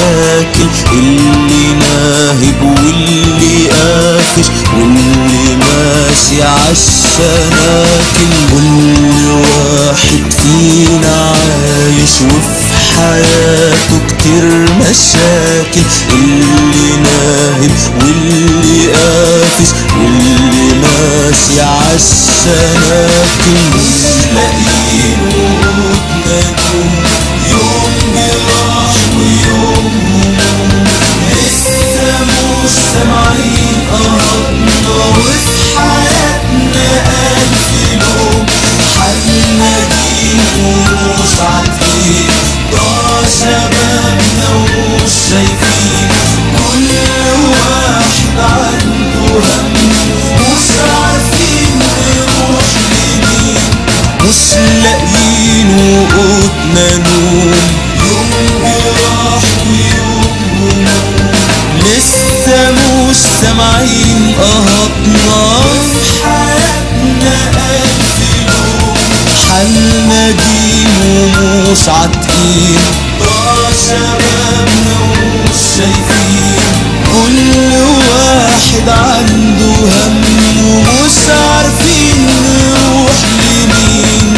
مشاكل اللي ناهب واللي قافش واللي ماشي عالشناكل كل واحد فينا عايش وفي حياته كتير مشاكل اللي ناهب واللي قافش واللي ماشي عالشناكل مش لاقيين وقتنا يوم جراح ويوم هموم لسه مش سامعين قربنا وفي حياتنا ألف لوم حالنا دي ومش عارفين ضاع شبابنا ومش شايفين كل واحد عنده هم مش عارفين نروح لمين مش لاقيين وقوتنا نوم يوم جراح ويوم هموم لسه مش سامعين قهطنا في حياتنا ألف لوم حالنا دي ومش عاتقين ضاع شبابنا ومش شايفين كل واحد عنده هم ومش عارفين نروح لمين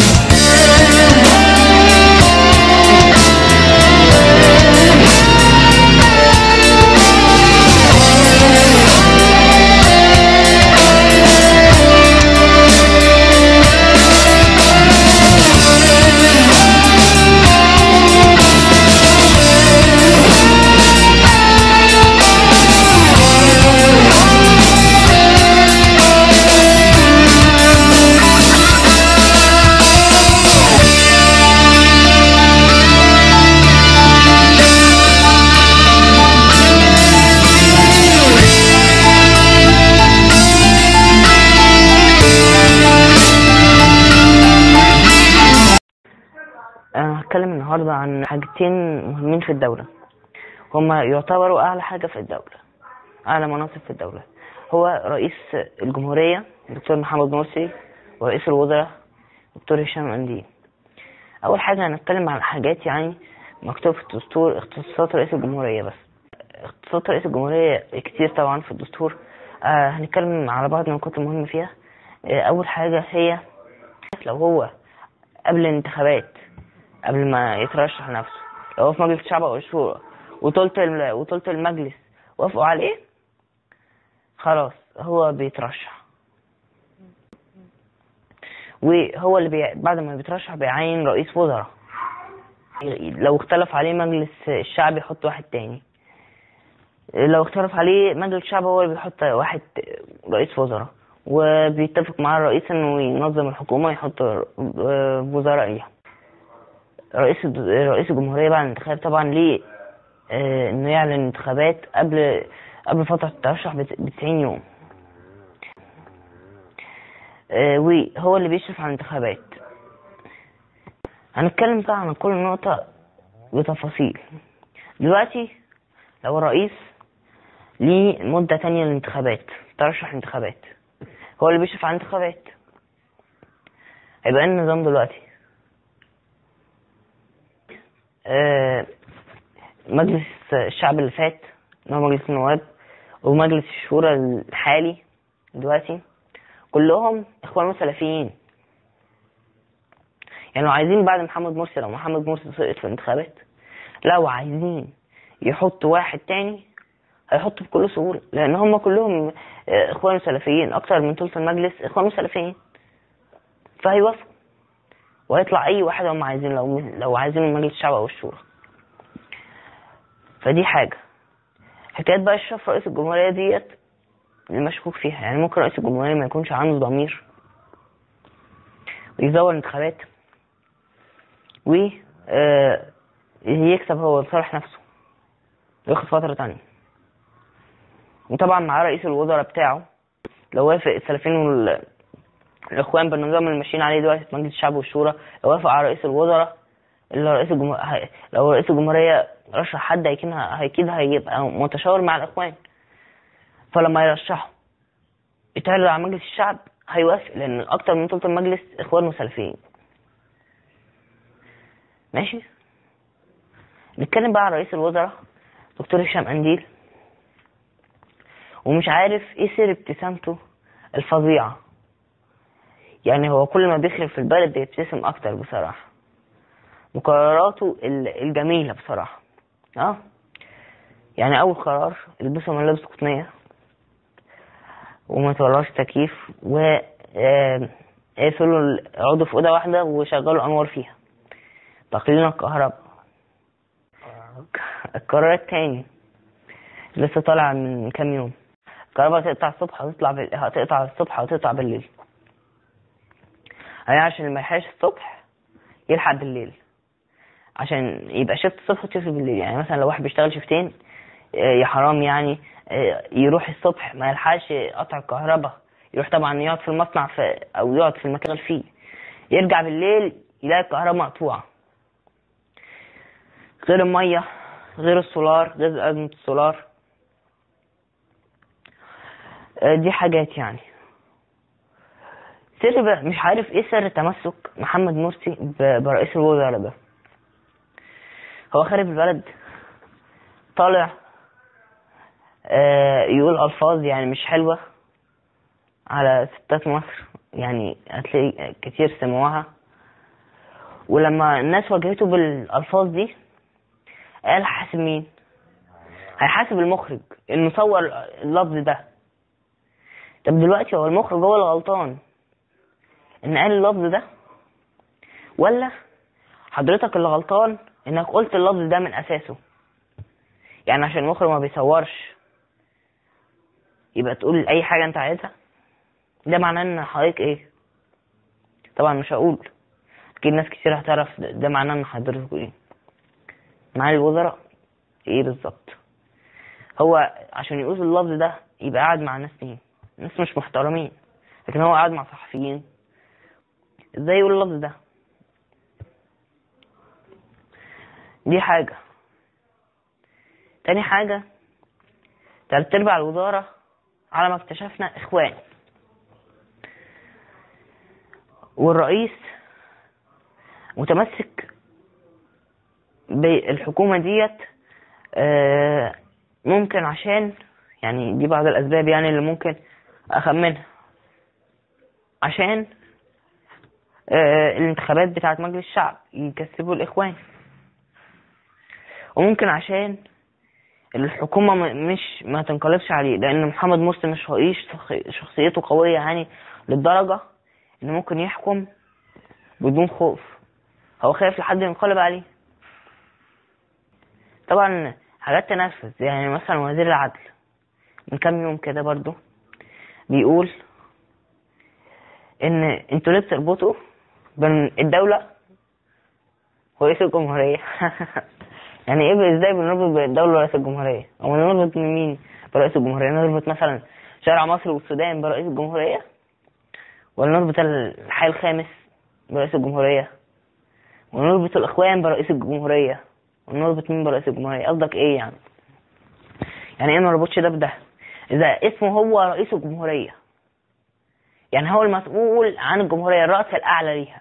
انا هتكلم النهارده عن حاجتين مهمين في الدولة هما يعتبروا اعلى حاجة في الدولة اعلى مناصب في الدولة هو رئيس الجمهورية الدكتور محمد مرسي ورئيس الوزراء دكتور هشام اندي اول حاجة هنتكلم عن حاجات يعني مكتوب في الدستور اختصاصات رئيس الجمهورية بس اختصاصات رئيس الجمهورية كتير طبعا في الدستور آه هنتكلم على بعض النقاط المهمة فيها آه اول حاجة هي لو هو قبل الانتخابات قبل ما يترشح نفسه لو هو في مجلس الشعب او الشورى وطولة ال- وطولة المجلس وافقوا عليه خلاص هو بيترشح وهو اللي بي... بعد ما بيترشح بيعين رئيس وزراء لو اختلف عليه مجلس الشعب يحط واحد تاني لو اختلف عليه مجلس الشعب هو اللي بيحط واحد رئيس وزراء وبيتفق مع الرئيس انه ينظم الحكومة يحط آه، وزراء ليها رئيس الد- رئيس الجمهورية بعد الانتخاب طبعا ليه آه، انه يعلن انتخابات قبل قبل فترة الترشح ب 90 يوم آه، وهو اللي بيشرف على الانتخابات هنتكلم بقى عن كل نقطة بتفاصيل دلوقتي لو الرئيس ليه مدة تانية للانتخابات ترشح الانتخابات هو اللي بيشرف على الانتخابات هيبقى ايه النظام دلوقتي آه، مجلس الشعب اللي فات اللي هو مجلس النواب ومجلس الشورى الحالي دلوقتي كلهم اخوان وسلفيين يعني لو عايزين بعد محمد مرسي لو محمد مرسي سقط في الانتخابات لو عايزين يحطوا واحد تاني هيحطوا بكل سهولة لأن هم كلهم آه، إخوان وسلفيين أكتر من ثلث المجلس إخوان وسلفيين فهيوافقوا وهيطلع أي واحد هم عايزين لو لو عايزين من مجلس الشعب أو الشورى فدي حاجة حكاية بقى الشرف رئيس الجمهورية ديت اللي مشكوك فيها يعني ممكن رئيس الجمهورية ما يكونش عنده ضمير ويزور انتخابات و آه، يكسب هو لصالح نفسه وياخد فترة تانية وطبعا معاه رئيس الوزراء بتاعه لو وافق السلفيين وال- الإخوان بالنظام اللي ماشيين عليه دلوقتي في مجلس الشعب والشورى لو وافق على رئيس الوزراء اللي رئيس الجمهور... هي... لو رئيس الجمهورية رشح حد هيكون أكيد هيبقى متشاور مع الإخوان فلما يرشحه يتعرض على مجلس الشعب هيوافق لأن أكتر من ثلث المجلس إخوان وسلفيين ماشي نتكلم بقى على رئيس الوزراء دكتور هشام قنديل ومش عارف ايه سر ابتسامته الفظيعة يعني هو كل ما بيخرب في البلد بيبتسم اكتر بصراحة وقراراته ال- الجميلة بصراحة اه يعني اول قرار البسوا ملابس قطنية وما تولعوش تكييف و آه، اقفلوا ال- اقعدوا في اوضه واحده وشغلوا انوار فيها تقليل الكهرباء القرار التاني لسه طالع من كام يوم الكهرباء هتقطع الصبح هتطلع بال... هتقطع الصبح هتقطع بالليل يعني عشان اللي ما يلحقش الصبح يلحق بالليل عشان يبقى شفت الصبح وشفت بالليل يعني مثلا لو واحد بيشتغل شفتين آه، يا حرام يعني آه، يروح الصبح ما يلحقش قطع الكهرباء يروح طبعا يقعد في المصنع في او يقعد في المكان اللي فيه يرجع بالليل يلاقي الكهرباء مقطوعة غير المية غير السولار غير أزمة السولار آه، دي حاجات يعني سر بقى مش عارف ايه سر تمسك محمد مرسي ب- برئيس الوزراء ده هو خارب البلد طالع آه، يقول ألفاظ يعني مش حلوة على ستات مصر يعني هتلاقي كتير سمعوها ولما الناس واجهته بالألفاظ دي قال حاسب مين هيحاسب المخرج المصور اللفظ ده طب دلوقتي هو المخرج هو اللي غلطان ان قال اللفظ ده ولا حضرتك اللي غلطان انك قلت اللفظ ده من اساسه يعني عشان المخرج ما بيصورش يبقى تقول اي حاجه انت عايزها ده معناه ان حضرتك ايه طبعا مش هقول اكيد ناس كتير هتعرف ده, ده معناه ان حضرتك ايه معالي الوزراء ايه بالظبط هو عشان يقول اللفظ ده يبقى قاعد مع ناس مين ناس مش محترمين لكن هو قاعد مع صحفيين ازاي يقول اللفظ ده دي حاجة تاني حاجة تلات ارباع الوزارة على ما اكتشفنا اخوان والرئيس متمسك بالحكومة ديت آه، ممكن عشان يعني دي بعض الأسباب يعني اللي ممكن أخمنها عشان آه، الانتخابات بتاعت مجلس الشعب يكسبوا الإخوان وممكن عشان الحكومة م- مش ما تنقلبش عليه لأن محمد مرسي مش رئيس شخ- شخصيته قوية يعني للدرجة إن ممكن يحكم بدون خوف هو خايف لحد ينقلب عليه طبعا حاجات تنفذ يعني مثلا وزير العدل من كام يوم كده برضو بيقول ان انتوا ليه بتربطوا بين الدولة ورئيس الجمهورية يعني ايه ازاي بنربط بين الدولة ورئيس الجمهورية او نربط من مين برئيس الجمهورية نربط مثلا شارع مصر والسودان برئيس الجمهورية ولا نربط الحي الخامس برئيس الجمهورية ونربط الاخوان برئيس الجمهورية ونربط مين برئيس الجمهورية قصدك ايه يعني يعني ايه ما نربطش ده بده اذا اسمه هو رئيس الجمهورية يعني هو المسؤول عن الجمهورية الرأس الأعلى ليها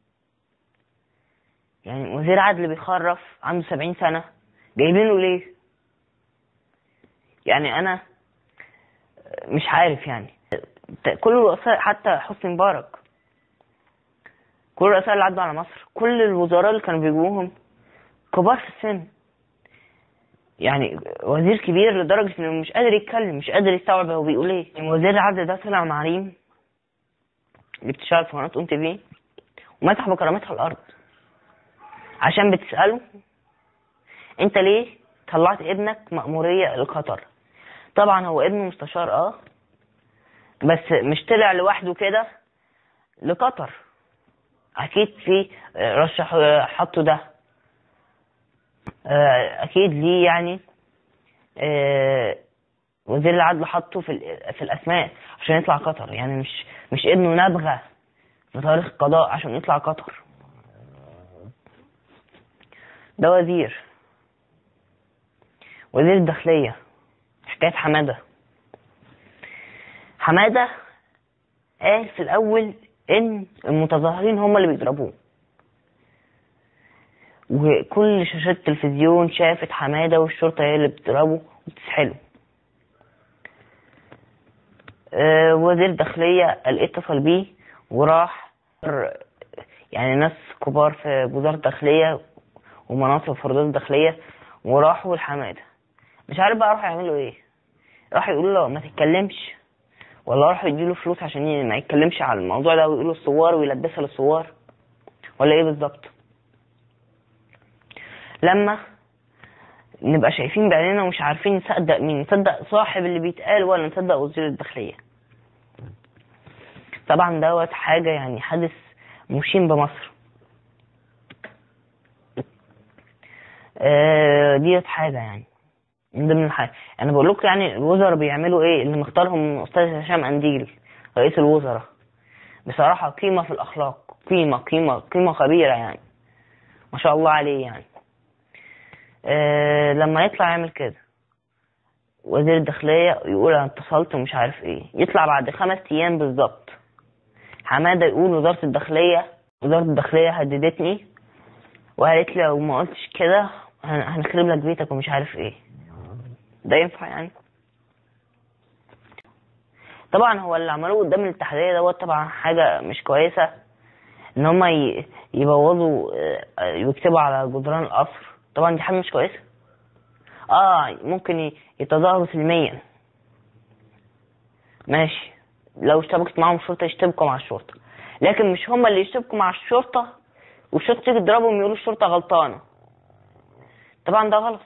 يعني وزير عدل بيخرف عنده سبعين سنة جايبينه ليه يعني أنا مش عارف يعني كل الرؤساء حتى حسني مبارك كل الرؤساء اللي عدوا على مصر كل الوزراء اللي كانوا بيجيبوهم كبار في السن يعني وزير كبير لدرجة انه مش قادر يتكلم مش قادر يستوعب هو بيقول ايه يعني وزير العدل ده طلع مع ريم اللي بتشتغل في قناة ام تي في ومسح بكرامتها الارض عشان بتسأله انت ليه طلعت ابنك مأمورية لقطر طبعا هو ابنه مستشار اه بس مش طلع لوحده كده لقطر اكيد في رشح حطوا ده آه، اكيد ليه يعني آه، وزير العدل حطه في ال- في الاسماء عشان يطلع قطر يعني مش مش ابنه نبغه في تاريخ القضاء عشان يطلع قطر ده وزير وزير الداخلية حكاية حمادة حمادة قال في الأول إن المتظاهرين هم اللي بيضربوه وكل شاشات التلفزيون شافت حمادة والشرطة هي اللي بتضربه وبتسحله آه، وزير الداخلية قال اتصل بيه وراح يعني ناس كبار في وزارة الداخلية ومناصب في وزارة الداخلية وراحوا لحمادة مش عارف بقى راحوا يعملوا ايه راحوا يقولوا له ما تتكلمش ولا راحوا يديله فلوس عشان ي- ما يتكلمش على الموضوع ده ويقولوا الصور ويلبسها للصور ولا ايه بالظبط لما نبقى شايفين بعيننا ومش عارفين نصدق مين نصدق صاحب اللي بيتقال ولا نصدق وزير الداخلية طبعا دوت حاجة يعني حادث مشين بمصر آه، ديت حاجة يعني من ضمن الحاجة أنا بقول لكم يعني الوزراء بيعملوا إيه اللي مختارهم أستاذ هشام أنديل رئيس الوزراء بصراحة قيمة في الأخلاق قيمة قيمة قيمة كبيرة يعني ما شاء الله عليه يعني آه لما يطلع يعمل كده وزير الداخلية يقول أنا اتصلت ومش عارف إيه يطلع بعد خمس أيام بالظبط حمادة يقول وزارة الداخلية وزارة الداخلية هددتني وقالت لي لو ما قلتش كده هن- هنخرب لك بيتك ومش عارف ايه ده ينفع يعني طبعا هو اللي عملوه قدام الاتحادية دوت طبعا حاجة مش كويسة ان هما ي- يبوظوا آه، يكتبوا على جدران القصر طبعا دي حاجة مش كويسة اه ممكن ي- يتظاهروا سلميا ماشي لو اشتبكت معاهم الشرطة يشتبكوا مع الشرطة لكن مش هما اللي يشتبكوا مع الشرطة والشرطة تيجي تضربهم يقولوا الشرطة غلطانة طبعا ده غلط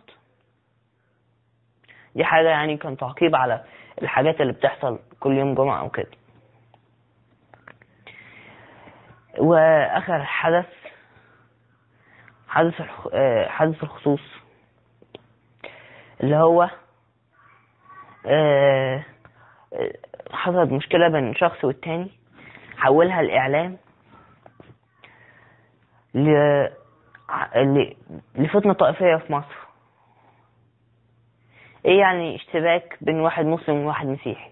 دي حاجة يعني كان تعقيب على الحاجات اللي بتحصل كل يوم جمعة أو كده وآخر حدث حدث الخ... آه، حدث الخصوص اللي هو آه، آه، حصلت مشكلة بين شخص والتاني حولها الإعلام ل... ع- ل... لفتنة طائفية في مصر ايه يعني اشتباك بين واحد مسلم وواحد مسيحي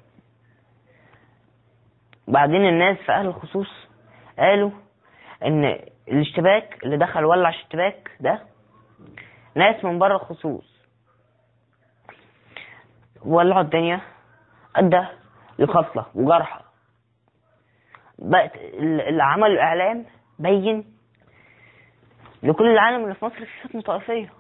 بعدين الناس في اهل الخصوص قالوا ان الاشتباك اللي دخل ولع اشتباك ده ناس من بره الخصوص ولعوا الدنيا ادى لقتلى وجرحى بقت ال- اللي عمل الاعلام بين لكل العالم اللي في مصر في فتنة طائفية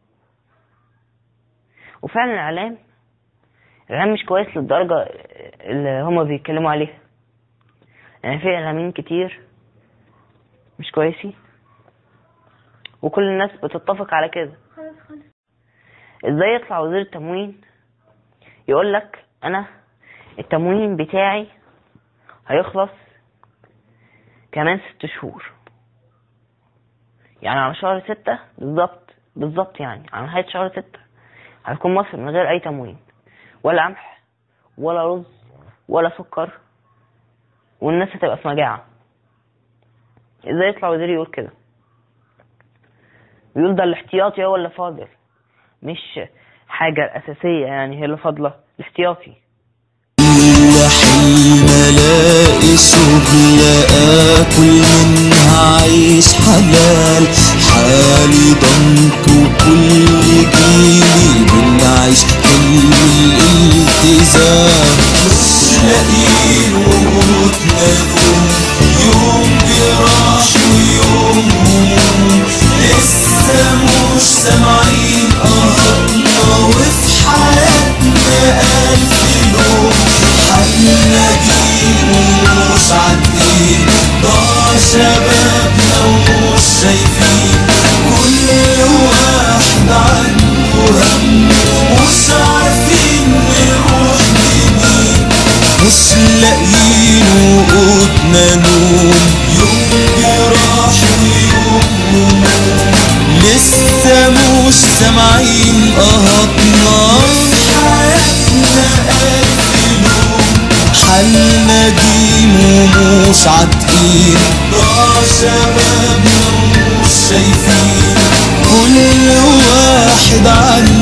وفعلا الإعلام الإعلام مش كويس للدرجة اللي هما بيتكلموا عليها يعني في إعلاميين كتير مش كويسين وكل الناس بتتفق على كده ازاي يطلع وزير التموين يقول لك انا التموين بتاعي هيخلص كمان ست شهور يعني على شهر ستة بالظبط بالظبط يعني على نهاية شهر ستة هتكون مصر من غير أي تموين ولا قمح ولا رز ولا سكر والناس هتبقى في مجاعة ازاي يطلع وزير يقول كده بيقول ده الاحتياطي هو اللي فاضل مش حاجة الأساسية يعني هي اللي فاضلة الاحتياطي حين الاقي شغل اكل منها عيش حلال حالي ضنك وكل جيلي بنعيش حلم الالتزام مش لاقيين وجودنا نوم يوم جراح ويوم هموم لسه مش سامعين قهرنا وفي حياتنا ألف لوم حنا جيل ومش عارفين ضاع شبابنا ومش شايفين كل واحد عنده هم مش عارفين نروح لمين مش لاقيين وقودنا نوم يوم جراح ويوم هموم لسه مش سامعين قهطنا حياتنا ألف لوم حالنا دين ومش عاتقين ضاع شبابنا ومش شايفين كل واحد عنده